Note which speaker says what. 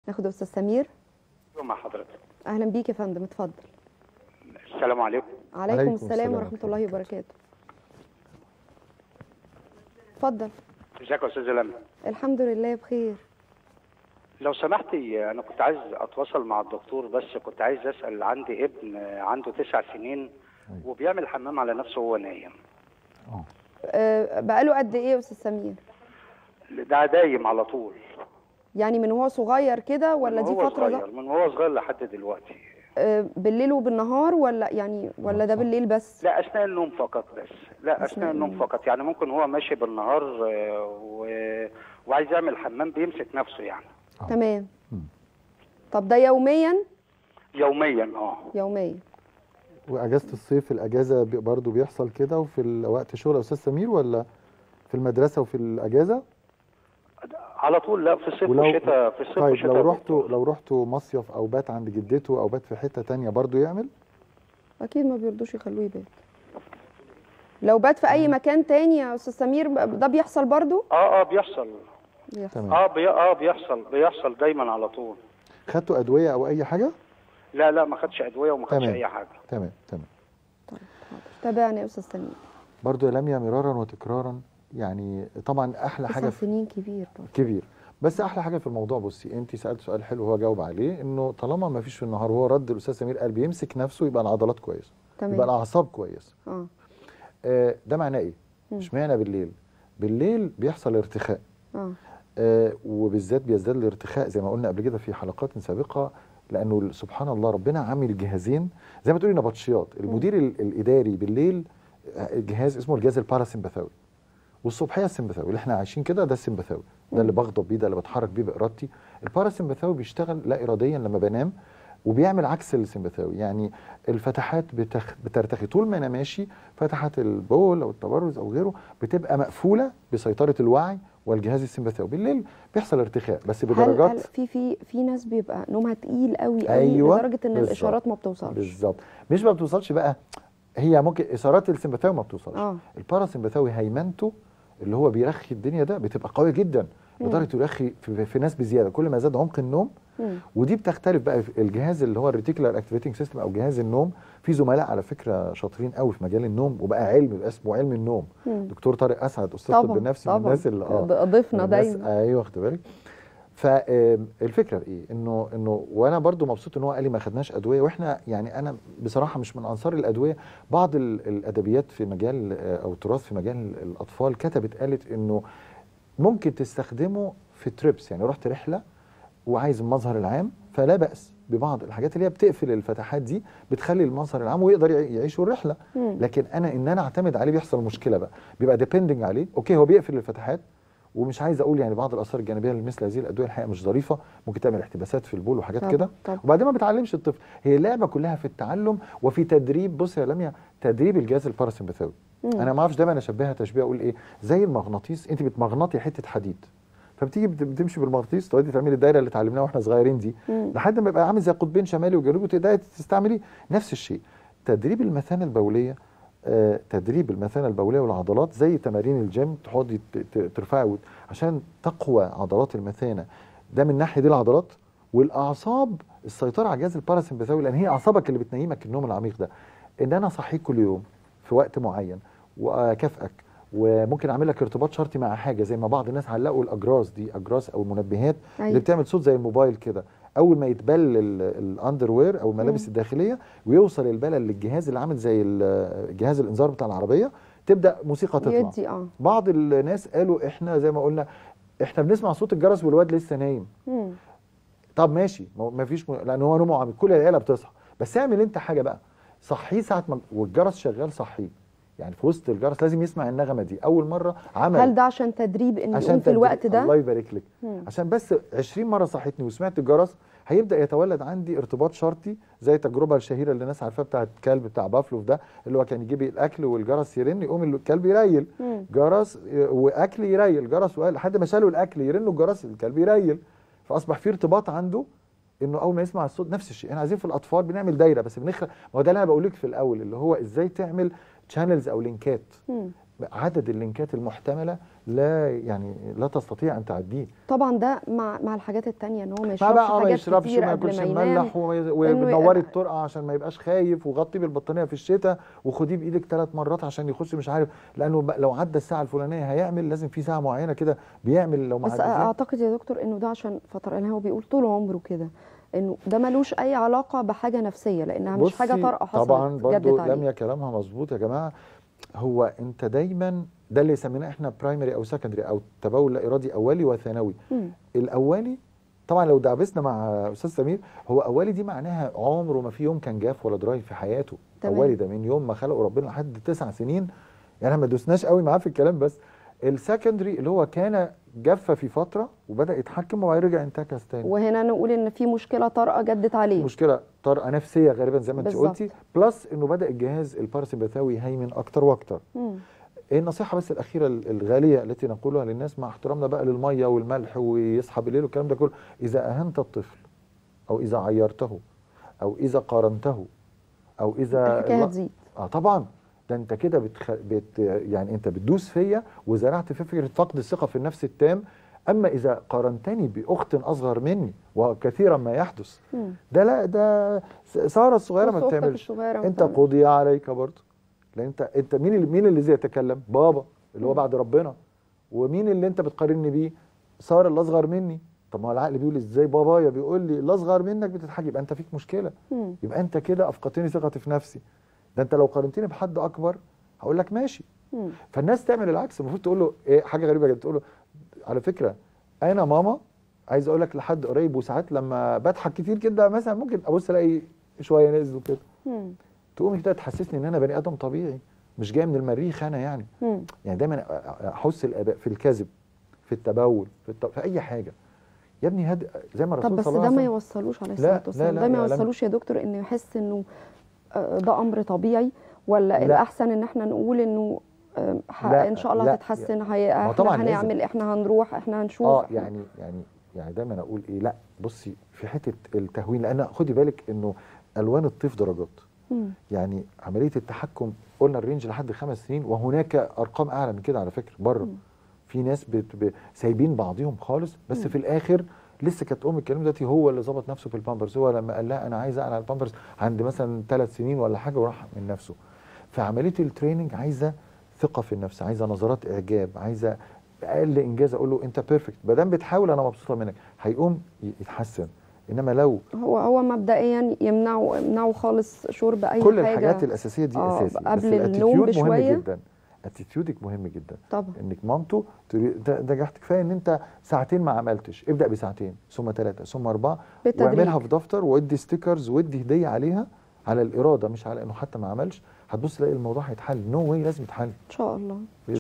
Speaker 1: ناخد استاذ سمير
Speaker 2: مع حضرتك
Speaker 1: اهلا بيك يا فندم اتفضل
Speaker 2: السلام عليكم
Speaker 1: عليكم,
Speaker 3: عليكم
Speaker 1: السلام
Speaker 3: السلام
Speaker 1: ورحمه الله وبركاته اتفضل
Speaker 2: ازيك يا استاذ لمى
Speaker 1: الحمد لله بخير
Speaker 2: لو سمحتي انا كنت عايز اتواصل مع الدكتور بس كنت عايز اسال عندي ابن عنده تسع سنين وبيعمل حمام على نفسه وهو نايم
Speaker 3: اه
Speaker 1: أه بقاله قد ايه يا استاذ سمير
Speaker 2: ده دايم على طول
Speaker 1: يعني من هو صغير كده ولا
Speaker 2: من
Speaker 1: دي
Speaker 2: هو
Speaker 1: فتره
Speaker 2: صغير من هو صغير لحد دلوقتي
Speaker 1: أه بالليل وبالنهار ولا يعني ولا ده بالليل بس
Speaker 2: لا اثناء النوم فقط بس لا
Speaker 1: أثناء
Speaker 2: اثناء النوم
Speaker 1: النوم.
Speaker 2: فقط يعني ممكن هو ماشي بالنهار آه، و... وعايز يعمل حمام بيمسك نفسه يعني
Speaker 3: آه.
Speaker 1: تمام
Speaker 3: مم.
Speaker 1: طب ده يوميا
Speaker 2: يوميا اه
Speaker 1: يوميا
Speaker 3: واجازه الصيف الاجازه بي- برضو بيحصل كده وفي ال- وقت شغل يا استاذ سمير ولا في المدرسه وفي الاجازه
Speaker 2: على طول لا في الصيف
Speaker 3: ولو-
Speaker 2: والشتاء في الصيف
Speaker 3: طيب
Speaker 2: والشتاء
Speaker 3: لو رحتوا لو رحتوا مصيف او بات عند جدته او بات في حته تانية برضو يعمل
Speaker 1: اكيد ما بيرضوش يخلوه يبات لو بات في اي مكان تاني يا استاذ سمير ب- ده بيحصل برضو
Speaker 2: اه اه بيحصل
Speaker 1: بيحصل
Speaker 3: تمام
Speaker 2: اه بي... اه بيحصل بيحصل دايما على طول
Speaker 3: خدتوا ادويه او اي حاجه
Speaker 2: لا لا ما خدش ادويه وما خدش
Speaker 3: تمام.
Speaker 2: اي حاجه
Speaker 3: تمام تمام
Speaker 1: طيب حاضر تابعني يا استاذ سمير
Speaker 3: برضو يا لميا مرارا وتكرارا يعني طبعا احلى
Speaker 1: تسع
Speaker 3: حاجه في
Speaker 1: سنين كبير برضه
Speaker 3: كبير بس احلى حاجه في الموضوع بصي انت سالت سؤال حلو وهو جاوب عليه انه طالما ما فيش في النهار وهو رد الاستاذ سمير قال بيمسك نفسه يبقى العضلات كويسه يبقى
Speaker 1: تمام
Speaker 3: الاعصاب كويسه
Speaker 1: اه
Speaker 3: آه ده معناه ايه
Speaker 1: مم.
Speaker 3: اشمعنى بالليل بالليل بيحصل ارتخاء
Speaker 1: اه
Speaker 3: آه وبالذات بيزداد الارتخاء زي ما قلنا قبل كده في حلقات سابقه لانه سبحان الله ربنا عامل جهازين زي ما تقولي نبطشيات المدير ال- الاداري بالليل آه، جهاز اسمه الجهاز الباراسمباثاوي والصبحيه السمباثاوي اللي احنا عايشين كده ده السمباثاوي ده اللي بغضب بيه ده اللي بتحرك بيه بارادتي الباراسمباثاوي بيشتغل لا اراديا لما بنام وبيعمل عكس السمباثاوي يعني الفتحات بتخ... بترتخي طول ما انا ماشي فتحات البول او التبرز او غيره بتبقى مقفوله بسيطره الوعي والجهاز السمباثاوي بالليل بيحصل ارتخاء بس
Speaker 1: هل هل
Speaker 3: بدرجات
Speaker 1: في في في ناس بيبقى نومها تقيل قوي قوي
Speaker 3: أيوة،
Speaker 1: لدرجه ان
Speaker 3: بالظبط.
Speaker 1: الاشارات ما بتوصلش
Speaker 3: بالظبط مش ما بتوصلش بقى هي ممكن اثارات السمباثاوي ما بتوصلش
Speaker 1: اه
Speaker 3: الباراسمباثاوي هيمنته اللي هو بيرخي الدنيا ده بتبقى قويه جدا
Speaker 1: مم.
Speaker 3: لدرجه يرخي في, في ناس بزياده كل ما زاد عمق النوم
Speaker 1: مم.
Speaker 3: ودي بتختلف بقى في الجهاز اللي هو الريتيكولار اكتيفيتنج سيستم او جهاز النوم في زملاء على فكره شاطرين قوي في مجال النوم وبقى علم بقى اسمه علم النوم
Speaker 1: مم.
Speaker 3: دكتور طارق اسعد استاذ طب
Speaker 1: طبعا
Speaker 3: النفسي من
Speaker 1: طبعا
Speaker 3: الناس اللي
Speaker 1: ض- ضيفنا
Speaker 3: الناس-
Speaker 1: دايما
Speaker 3: ايوه واخد بالك فالفكره في ايه انه انه وانا برضو مبسوط ان هو قال لي ما خدناش ادويه واحنا يعني انا بصراحه مش من انصار الادويه بعض ال- الادبيات في مجال آه، او التراث في مجال الاطفال كتبت قالت انه ممكن تستخدمه في تريبس يعني رحت رحله وعايز المظهر العام فلا باس ببعض الحاجات اللي هي بتقفل الفتحات دي بتخلي المظهر العام ويقدر يعي- يعيش الرحله
Speaker 1: مم.
Speaker 3: لكن انا ان انا اعتمد عليه بيحصل مشكله بقى بيبقى ديبندنج عليه اوكي هو بيقفل الفتحات ومش عايز اقول يعني بعض الاثار الجانبيه لمثل هذه الادويه الحقيقه مش ظريفه ممكن تعمل احتباسات في البول وحاجات
Speaker 1: طب-
Speaker 3: كده
Speaker 1: طب.
Speaker 3: وبعدين ما بتعلمش الطفل هي اللعبه كلها في التعلم وفي تدريب بص يا لميا تدريب الجهاز الباراسمباثاوي
Speaker 1: مم.
Speaker 3: انا ما اعرفش دايما اشبهها تشبيه اقول ايه زي المغناطيس انت بتمغنطي حته حديد فبتيجي بت- بتمشي بالمغناطيس تقعدي تعملي الدايره اللي اتعلمناها واحنا صغيرين دي
Speaker 1: مم.
Speaker 3: لحد ما يبقى عامل زي قطبين شمالي وجنوبي وتبداي تستعمليه نفس الشيء تدريب المثانه البوليه آه، تدريب المثانه البوليه والعضلات زي تمارين الجيم تقعدي ت- ت- ترفعي وت- عشان تقوى عضلات المثانه ده من ناحيه دي العضلات والاعصاب السيطره على الجهاز الباراسمباثاوي لان هي اعصابك اللي بتنيمك النوم العميق ده ان انا اصحيك كل يوم في وقت معين واكافئك وممكن اعمل لك ارتباط شرطي مع حاجه زي ما بعض الناس علقوا الاجراس دي اجراس او المنبهات اللي
Speaker 1: أيوة.
Speaker 3: بتعمل صوت زي الموبايل كده اول ما يتبل الاندر وير او الملابس
Speaker 1: مم.
Speaker 3: الداخليه ويوصل البلل للجهاز اللي عامل زي ال- جهاز الانذار بتاع العربيه تبدا موسيقى تطلع
Speaker 1: يدي اه
Speaker 3: بعض الناس قالوا احنا زي ما قلنا احنا بنسمع صوت الجرس والواد لسه نايم
Speaker 1: مم.
Speaker 3: طب ماشي ما ما فيش م... لان هو نومه عميق كل العيله بتصحى بس اعمل انت حاجه بقى صحيه ساعه ما والجرس شغال صحيه يعني في وسط الجرس لازم يسمع النغمه دي اول مره عمل
Speaker 1: هل ده عشان تدريب انه يقوم في
Speaker 3: تدريب-
Speaker 1: الوقت
Speaker 3: الله
Speaker 1: ده
Speaker 3: يبارك لك
Speaker 1: مم.
Speaker 3: عشان بس 20 مره صحتني وسمعت الجرس هيبدا يتولد عندي ارتباط شرطي زي التجربه الشهيره اللي الناس عارفاها بتاعت الكلب بتاع بافلوف ده اللي هو كان يجيب الاكل والجرس يرن يقوم الكلب يريل
Speaker 1: مم.
Speaker 3: جرس آه، واكل يريل جرس وقال لحد ما شالوا الاكل يرنوا الجرس الكلب يريل فاصبح في ارتباط عنده انه اول ما يسمع الصوت نفس الشيء احنا عايزين في الاطفال بنعمل دايره بس بنخلق ما هو ده اللي انا بقول لك في الاول اللي هو ازاي تعمل شانلز او لينكات
Speaker 1: مم.
Speaker 3: عدد اللينكات المحتمله لا يعني لا تستطيع ان تعديه
Speaker 1: طبعا ده مع مع الحاجات التانية ان هو ما
Speaker 3: ما
Speaker 1: يشربش
Speaker 3: بقى ما
Speaker 1: حاجات
Speaker 3: يشربش
Speaker 1: كتير
Speaker 3: وما
Speaker 1: قبل
Speaker 3: ياكلش
Speaker 1: ما ينام
Speaker 3: مملح وما-
Speaker 1: وإنه
Speaker 3: ونوري
Speaker 1: يبقى-
Speaker 3: الطرقه عشان ما يبقاش خايف وغطيه بالبطانيه في الشتاء وخديه بايدك ثلاث مرات عشان يخش مش عارف لانه بقى لو عدى الساعه الفلانيه هيعمل لازم في ساعه معينه كده بيعمل لو ما
Speaker 1: بس
Speaker 3: عدتش
Speaker 1: اعتقد يا دكتور انه ده عشان فتره لان هو بيقول طول عمره كده انه ده ملوش اي علاقه بحاجه نفسيه لانها مش حاجه
Speaker 3: بصي،
Speaker 1: طارئه حصلت
Speaker 3: طبعا برضو
Speaker 1: جدت عليه
Speaker 3: لميا كلامها مظبوط يا جماعه هو انت دايما ده اللي سميناه احنا برايمري او سكندري او تبول لا ارادي اولي وثانوي
Speaker 1: مم.
Speaker 3: الاولي طبعا لو دعبسنا مع استاذ سمير هو اولي دي معناها عمره ما في يوم كان جاف ولا دراي في حياته
Speaker 1: تمام.
Speaker 3: اولي ده من يوم ما خلقه ربنا لحد تسع سنين يعني ما دوسناش قوي معاه في الكلام بس السكندري اللي هو كان جف في فتره وبدا يتحكم وبعدين رجع انتكس تاني
Speaker 1: وهنا نقول ان في مشكله طارئه جدت عليه
Speaker 3: مشكله طارئه نفسيه غالبا زي ما انت
Speaker 1: بالظبط.
Speaker 3: قلتي بلس انه بدا الجهاز الباراسمباثاوي يهيمن اكتر واكتر
Speaker 1: مم.
Speaker 3: ايه النصيحه بس الاخيره ال- الغاليه التي نقولها للناس مع احترامنا بقى للميه والملح ويصحى بالليل والكلام ده كله اذا اهنت الطفل او اذا عيرته او اذا قارنته او اذا
Speaker 1: الحكايه
Speaker 3: لا-
Speaker 1: هتزيد
Speaker 3: اه طبعا ده انت كده بتخ... بت... يعني انت بتدوس فيا وزرعت في فكره فقد الثقه في النفس التام اما اذا قارنتني باخت اصغر مني وكثيرا ما يحدث
Speaker 1: مم.
Speaker 3: ده لا ده س- ساره الصغيره ما
Speaker 1: بص أختك
Speaker 3: بتعملش
Speaker 1: الصغيرة ما
Speaker 3: انت
Speaker 1: بتعملش.
Speaker 3: قضي عليك برضه لان انت انت مين اللي مين اللي زي يتكلم بابا اللي هو
Speaker 1: مم.
Speaker 3: بعد ربنا ومين اللي انت بتقارني بيه ساره اللي اصغر مني طب ما هو العقل بيقول ازاي بابايا بيقول لي اللي اصغر منك بتتحكي يبقى انت فيك مشكله
Speaker 1: مم.
Speaker 3: يبقى انت كده افقدتني ثقتي في نفسي ده انت لو قارنتني بحد اكبر هقول لك ماشي
Speaker 1: مم.
Speaker 3: فالناس تعمل العكس المفروض تقول له ايه حاجه غريبه جدا تقول له على فكره انا ماما عايز اقول لك لحد قريب وساعات لما بضحك كتير كده مثلا ممكن ابص الاقي شويه نزلوا كده
Speaker 1: مم.
Speaker 3: تقوم كده تحسسني ان انا بني ادم طبيعي مش جاي من المريخ انا يعني
Speaker 1: مم.
Speaker 3: يعني دايما احس الاباء في الكذب في التبول في, الت... في اي حاجه يا ابني هد... زي ما الرسول
Speaker 1: طب بس
Speaker 3: صلى الله
Speaker 1: ده
Speaker 3: عليه
Speaker 1: ما
Speaker 3: وسلم
Speaker 1: يوصلوش عليه
Speaker 3: لا،
Speaker 1: الصلاه
Speaker 3: لا،
Speaker 1: والسلام
Speaker 3: لا،
Speaker 1: ده ما
Speaker 3: يا لم-
Speaker 1: يوصلوش يا دكتور انه يحس انه آه، ده امر طبيعي ولا
Speaker 3: لا.
Speaker 1: الاحسن ان احنا نقول انه آه، ح-
Speaker 3: لا،
Speaker 1: ان شاء الله
Speaker 3: لا،
Speaker 1: هتتحسن هي
Speaker 3: ما
Speaker 1: احنا
Speaker 3: طبعاً لازم.
Speaker 1: هنعمل احنا هنروح احنا هنشوف
Speaker 3: اه
Speaker 1: إحنا-
Speaker 3: يعني يعني يعني دايما اقول ايه لا بصي في حته التهوين لان خدي بالك انه الوان الطيف درجات
Speaker 1: مم.
Speaker 3: يعني عمليه التحكم قلنا الرينج لحد خمس سنين وهناك ارقام اعلى من كده على فكره بره
Speaker 1: مم.
Speaker 3: في ناس بت... ب... سايبين بعضهم خالص بس
Speaker 1: مم.
Speaker 3: في الاخر لسه كانت ام الكلام دلوقتي هو اللي ظبط نفسه في البامبرز هو لما قال لها انا عايز اقلع البامبرز عند مثلا ثلاث سنين ولا حاجه وراح من نفسه فعمليه التريننج عايزه ثقه في النفس عايزه نظرات اعجاب عايزه اقل انجاز اقول له انت بيرفكت ما دام بتحاول انا مبسوطه منك هيقوم ي- يتحسن انما لو
Speaker 1: هو هو مبدئيا يمنعوا يمنعوا خالص شرب اي
Speaker 3: كل
Speaker 1: حاجه
Speaker 3: الحاجات الاساسيه دي
Speaker 1: آه،
Speaker 3: اساسي
Speaker 1: قبل
Speaker 3: بس
Speaker 1: النوم
Speaker 3: الاتيتيود مهم
Speaker 1: بشوية.
Speaker 3: جدا اتيتيودك مهم جدا
Speaker 1: طبعا
Speaker 3: انك مامته تري- ده ده نجحت كفايه ان انت ساعتين ما عملتش ابدا بساعتين ثم ثلاثه ثم اربعه
Speaker 1: بالتدريج.
Speaker 3: واعملها في دفتر وادي ستيكرز وادي هديه عليها على الاراده مش على انه حتى ما عملش هتبص تلاقي الموضوع هيتحل نو واي لازم يتحل
Speaker 1: ان شاء الله